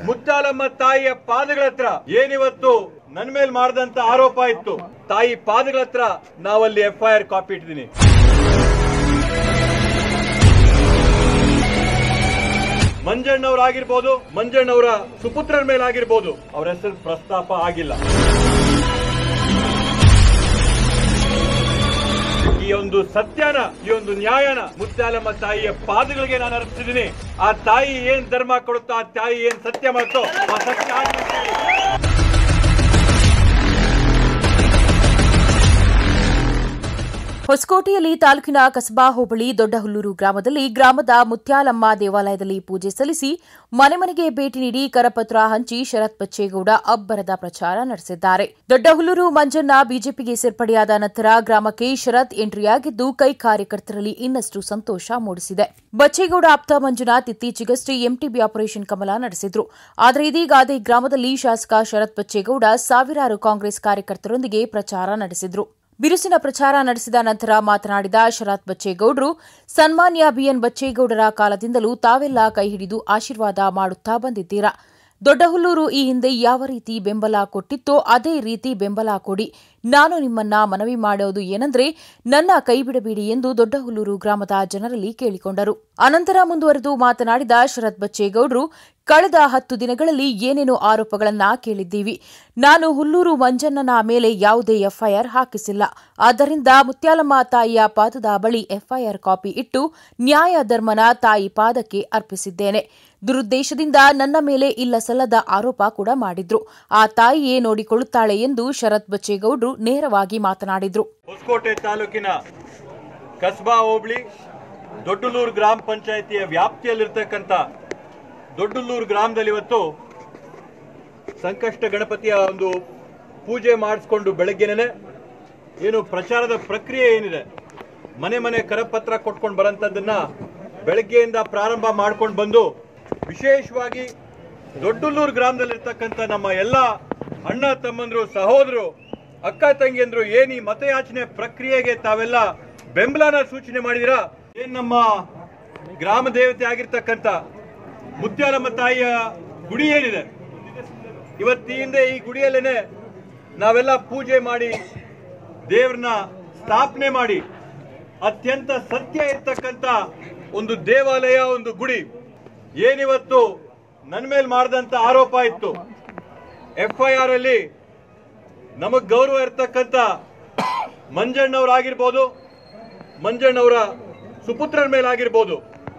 ಮುತ್ತಾಲಮ್ಮ ತಾಯಿಯ ಪಾದಗಳ ಹತ್ರ ಏನಿವತ್ತು ನನ್ ಮೇಲೆ ಮಾಡಿದಂತ ಆರೋಪ ಇತ್ತು ತಾಯಿ ಪಾದಗಳ ಹತ್ರ ನಾವಲ್ಲಿ ಎಫ್ ಐ ಆರ್ ಕಾಪಿ ಇಟ್ಟಿದ್ದೀನಿ ಮಂಜಣ್ಣವರಾಗಿರ್ಬೋದು ಮಂಜಣ್ಣವರ ಸುಪುತ್ರರ ಮೇಲಾಗಿರ್ಬೋದು ಅವರ ಹೆಸರು ಪ್ರಸ್ತಾಪ ಆಗಿಲ್ಲ ಈ ಒಂದು ಸತ್ಯನ ಈ ಒಂದು ನ್ಯಾಯನ ಮುತ್ತಾಲಮ್ಮ ತಾಯಿಯ ಪಾದಗಳಿಗೆ ನಾನು ಅರ್ಪಿಸಿದ್ದೀನಿ ಆ ತಾಯಿ ಏನ್ ಧರ್ಮ ಕೊಡುತ್ತೋ ಆ ತಾಯಿ ಏನ್ ಸತ್ಯ ಮಾಡುತ್ತೋ ಆ ಸತ್ಯ ಆಗ್ಲಿ ಅಂತ ಹೇಳಿ. ಹೊಸಕೋಟೆಯಲ್ಲಿ ತಾಲೂಕಿನ ಕಸಬಾ ಹೋಬಳಿ ದೊಡ್ಡಹುಲ್ಲೂರು ಗ್ರಾಮದಲ್ಲಿ ಗ್ರಾಮದ ಮುತ್ಯಾಲಮ್ಮ ದೇವಾಲಯದಲ್ಲಿ ಪೂಜೆ ಸಲ್ಲಿಸಿ ಮನೆ ಮನೆಗೆ ಭೇಟಿ ನೀಡಿ ಕರಪತ್ರ ಹಂಚಿ ಶರತ್ ಬಚ್ಚೇಗೌಡ ಅಬ್ಬರದ ಪ್ರಚಾರ ನಡೆಸಿದ್ದಾರೆ ದೊಡ್ಡಹುಲ್ಲೂರು ಮಂಜಣ್ಣ ಬಿಜೆಪಿಗೆ ಸೇರ್ಪಡೆಯಾದ ನಂತರ ಗ್ರಾಮಕ್ಕೆ ಶರತ್ ಎಂಟ್ರಿಯಾಗಿದ್ದು ಕೈ ಕಾರ್ಯಕರ್ತರಲ್ಲಿ ಇನ್ನಷ್ಟು ಸಂತೋಷ ಮೂಡಿಸಿದೆ ಬಚ್ಚೇಗೌಡ ಆಪ್ತ ಮಂಜುನಾಥ್ ಇತ್ತೀಚೆಗಷ್ಟೇ ಎಂಟಿಬಿ ಆಪರೇಷನ್ ಕಮಲ ನಡೆಸಿದ್ರು ಆದರೆ ಇದೀಗ ಅದೇ ಗ್ರಾಮದಲ್ಲಿ ಶಾಸಕ ಶರತ್ ಬಚ್ಚೇಗೌಡ ಸಾವಿರಾರು ಕಾಂಗ್ರೆಸ್ ಕಾರ್ಯಕರ್ತರೊಂದಿಗೆ ಪ್ರಚಾರ ನಡೆಸಿದ್ರು ಬಿರುಸಿನ ಪ್ರಚಾರ ನಡೆಸಿದ ನಂತರ ಮಾತನಾಡಿದ ಶರತ್ ಬಚ್ಚೇಗೌಡರು ಸನ್ಮಾನ್ಯ ಬಿಎನ್ ಬಚ್ಚೇಗೌಡರ ಕಾಲದಿಂದಲೂ ತಾವೆಲ್ಲ ಕೈಹಿಡಿದು ಆಶೀರ್ವಾದ ಮಾಡುತ್ತಾ ಬಂದಿದ್ದೀರಾ ದೊಡ್ಡಹುಲ್ಲೂರು ಈ ಹಿಂದೆ ಯಾವ ರೀತಿ ಬೆಂಬಲ ಕೊಟ್ಟಿತ್ತೋ ಅದೇ ರೀತಿ ಬೆಂಬಲ ಕೊಡಿ ನಾನು ನಿಮ್ಮನ್ನ ಮನವಿ ಮಾಡೋದು ಏನಂದ್ರೆ ನನ್ನ ಕೈಬಿಡಬೇಡಿ ಎಂದು ದೊಡ್ಡಹುಲ್ಲೂರು ಗ್ರಾಮದ ಜನರಲ್ಲಿ ಕೇಳಿಕೊಂಡರು ಅನಂತರ ಮುಂದುವರೆದು ಮಾತನಾಡಿದ ಶರತ್ ಬಚ್ಚೇಗೌಡರು ಕಳೆದ ಹತ್ತು ದಿನಗಳಲ್ಲಿ ಏನೇನು ಆರೋಪಗಳನ್ನ ಕೇಳಿದ್ದೀವಿ ನಾನು ಹುಲ್ಲೂರು ಮಂಜಣ್ಣನ ಮೇಲೆ ಯಾವುದೇ ಎಫ್ಐಆರ್ ಹಾಕಿಸಿಲ್ಲ ಆದ್ದರಿಂದ ಮುತ್ಯಾಲಮ್ಮ ತಾಯಿಯ ಪಾದದ ಬಳಿ ಎಫ್ಐಆರ್ ಕಾಪಿ ಇಟ್ಟು ನ್ಯಾಯ ಧರ್ಮನ ತಾಯಿ ಪಾದಕ್ಕೆ ಅರ್ಪಿಸಿದ್ದೇನೆ ದುರುದ್ದೇಶದಿಂದ ನನ್ನ ಮೇಲೆ ಇಲ್ಲ ಸಲ್ಲದ ಆರೋಪ ಕೂಡ ಮಾಡಿದ್ರು ಆ ತಾಯಿಯೇ ನೋಡಿಕೊಳ್ಳುತ್ತಾಳೆ ಎಂದು ಶರತ್ ಬಚ್ಚೇಗೌಡರು ನೇರವಾಗಿ ಮಾತನಾಡಿದ್ರು ಹೊಸಕೋಟೆ ತಾಲೂಕಿನ ಕಸ್ಬಾ ಹೋಬಳಿ ದೊಡ್ಡಲೂರು ಗ್ರಾಮ ಪಂಚಾಯಿತಿಯ ವ್ಯಾಪ್ತಿಯಲ್ಲಿರ್ತಕ್ಕಂಥ ದೊಡ್ಡಲೂರು ಗ್ರಾಮದಲ್ಲಿ ಇವತ್ತು ಸಂಕಷ್ಟ ಗಣಪತಿಯ ಒಂದು ಪೂಜೆ ಮಾಡಿಸ್ಕೊಂಡು ಬೆಳಗ್ಗೆನೆ ಏನು ಪ್ರಚಾರದ ಪ್ರಕ್ರಿಯೆ ಏನಿದೆ ಮನೆ ಮನೆ ಕರಪತ್ರ ಕೊಟ್ಕೊಂಡು ಬರೋಂಥದ್ದನ್ನ ಬೆಳಗ್ಗೆಯಿಂದ ಪ್ರಾರಂಭ ಮಾಡ್ಕೊಂಡು ಬಂದು ವಿಶೇಷವಾಗಿ ದೊಡ್ಡಲ್ಲೂರು ಗ್ರಾಮದಲ್ಲಿರ್ತಕ್ಕಂಥ ನಮ್ಮ ಎಲ್ಲ ಅಣ್ಣ ತಮ್ಮಂದ್ರು ಸಹೋದರು ಅಕ್ಕ ತಂಗಿಯಂದ್ರು ಏನ್ ಈ ಮತಯಾಚನೆ ಪ್ರಕ್ರಿಯೆಗೆ ತಾವೆಲ್ಲ ಬೆಂಬಲನ ಸೂಚನೆ ಮಾಡಿದಿರಾ ಏನ್ ನಮ್ಮ ಗ್ರಾಮ ದೇವತೆ ಆಗಿರ್ತಕ್ಕಂಥ ಮುತ್ಯಾಲಮ್ಮ ತಾಯಿಯ ಗುಡಿ ಏನಿದೆ ಇವತ್ತು ಹಿಂದೆ ಈ ಗುಡಿಯಲ್ಲೇನೆ ನಾವೆಲ್ಲ ಪೂಜೆ ಮಾಡಿ ದೇವ್ರನ್ನ ಸ್ಥಾಪನೆ ಮಾಡಿ ಅತ್ಯಂತ ಸತ್ಯ ಇರ್ತಕ್ಕಂಥ ಒಂದು ದೇವಾಲಯ ಒಂದು ಗುಡಿ ಏನಿವತ್ತು ನನ್ನ ಮೇಲೆ ಮಾಡಿದಂತ ಆರೋಪ ಇತ್ತು ಎಫ್ ಐ ಆರ್ ಅಲ್ಲಿ ನಮಗ್ ಗೌರವ ಇರ್ತಕ್ಕಂಥ ಮಂಜಣ್ಣವರಾಗಿರ್ಬೋದು ಮಂಜಣ್ಣವರ ಸುಪುತ್ರರ ಮೇಲಾಗಿರ್ಬೋದು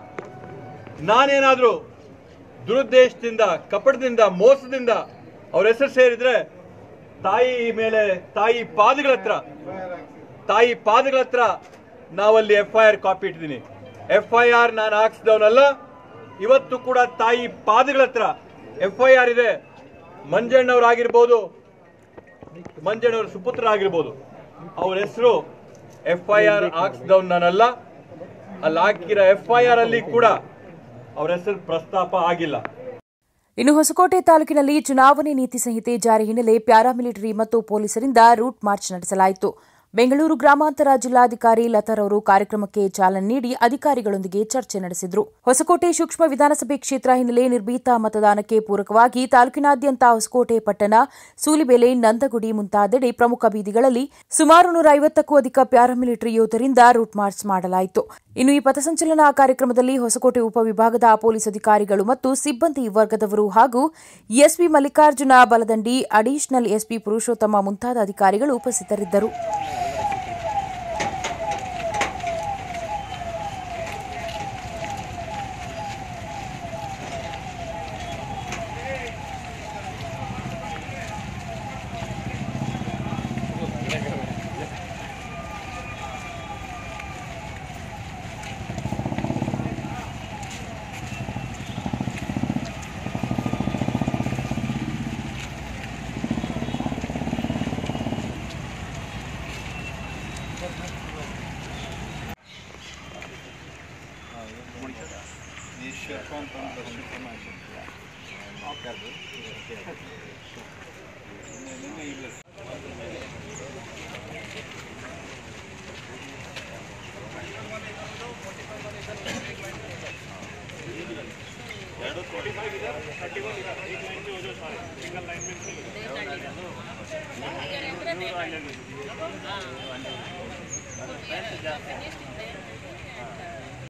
ನಾನೇನಾದ್ರೂ ದುರುದ್ದೇಶದಿಂದ ಕಪಟದಿಂದ ಮೋಸದಿಂದ ಅವ್ರ ಹೆಸರು ಸೇರಿದ್ರೆ ತಾಯಿ ಮೇಲೆ ತಾಯಿ ಪಾದಗಳ ಹತ್ರ ತಾಯಿ ಪಾದಗಳ ಹತ್ರ ನಾವಲ್ಲಿ ಎಫ್ ಐ ಆರ್ ಕಾಪಿ ಇಟ್ಟಿದ್ದೀನಿ ಎಫ್ ಐ ಆರ್ ನಾನು ಹಾಕ್ಸಿದವನಲ್ಲ ಇವತ್ತು ಕೂಡ ತಾಯಿ ಪಾದಗಳ ಹತ್ರ ಎಫ್ ಐ ಆರ್ ಇದೆ ಮಂಜಣ್ಣವರಾಗಿರ್ಬೋದು ಮಂಜಣ್ಣವ್ರ ಸುಪುತ್ರರಾಗಿರ್ಬೋದು ಅವ್ರ ಹೆಸರು ಎಫ್ ಐ ಆರ್ ಹಾಕ್ಸಿದವ್ ನಾನಲ್ಲ ಅಲ್ಲಿ ಹಾಕಿರೋ ಎಫ್ ಐ ಆರ್ ಅಲ್ಲಿ ಕೂಡ ಅವ್ರ ಹೆಸರು ಪ್ರಸ್ತಾಪ ಆಗಿಲ್ಲ ಇನ್ನು ಹೊಸಕೋಟೆ ತಾಲೂಕಿನಲ್ಲಿ ಚುನಾವಣೆ ನೀತಿ ಸಂಹಿತೆ ಜಾರಿ ಹಿನ್ನೆಲೆ ಪ್ಯಾರಾಮಿಲಿಟರಿ ಮತ್ತು ಪೊಲೀಸರಿಂದ ರೂಟ್ ಮಾರ್ಚ್ ನಡೆಸಲಾಯಿತು ಬೆಂಗಳೂರು ಗ್ರಾಮಾಂತರ ಜಿಲ್ಲಾಧಿಕಾರಿ ಲತಾರವರು ಕಾರ್ಯಕ್ರಮಕ್ಕೆ ಚಾಲನೆ ನೀಡಿ ಅಧಿಕಾರಿಗಳೊಂದಿಗೆ ಚರ್ಚೆ ನಡೆಸಿದರು ಹೊಸಕೋಟೆ ಸೂಕ್ಷ್ಮ ವಿಧಾನಸಭೆ ಕ್ಷೇತ್ರ ಹಿನ್ನೆಲೆ ನಿರ್ಭೀತ ಮತದಾನಕ್ಕೆ ಪೂರಕವಾಗಿ ತಾಲೂಕಿನಾದ್ಯಂತ ಹೊಸಕೋಟೆ ಪಟ್ಟಣ ಸೂಲಿಬೆಲೆ ನಂದಗುಡಿ ಮುಂತಾದೆಡೆ ಪ್ರಮುಖ ಬೀದಿಗಳಲ್ಲಿ ಸುಮಾರು ನೂರ ಐವತ್ತಕ್ಕೂ ಅಧಿಕ ಪ್ಯಾರಾಮಿಲಿಟರಿ ಯೋಧರಿಂದ ರೂಟ್ ಮಾರ್ಚ್ ಮಾಡಲಾಯಿತು ಇನ್ನು ಈ ಪಥಸಂಚಲನ ಕಾರ್ಯಕ್ರಮದಲ್ಲಿ ಹೊಸಕೋಟೆ ಉಪವಿಭಾಗದ ಪೊಲೀಸ್ ಅಧಿಕಾರಿಗಳು ಮತ್ತು ಸಿಬ್ಬಂದಿ ವರ್ಗದವರು ಹಾಗೂ SP Mallikarjuna Baladandi additional SP Purushottama ಮುಂತಾದ ಅಧಿಕಾರಿಗಳು ಉಪಸ್ಥಿತರಿದ್ದರು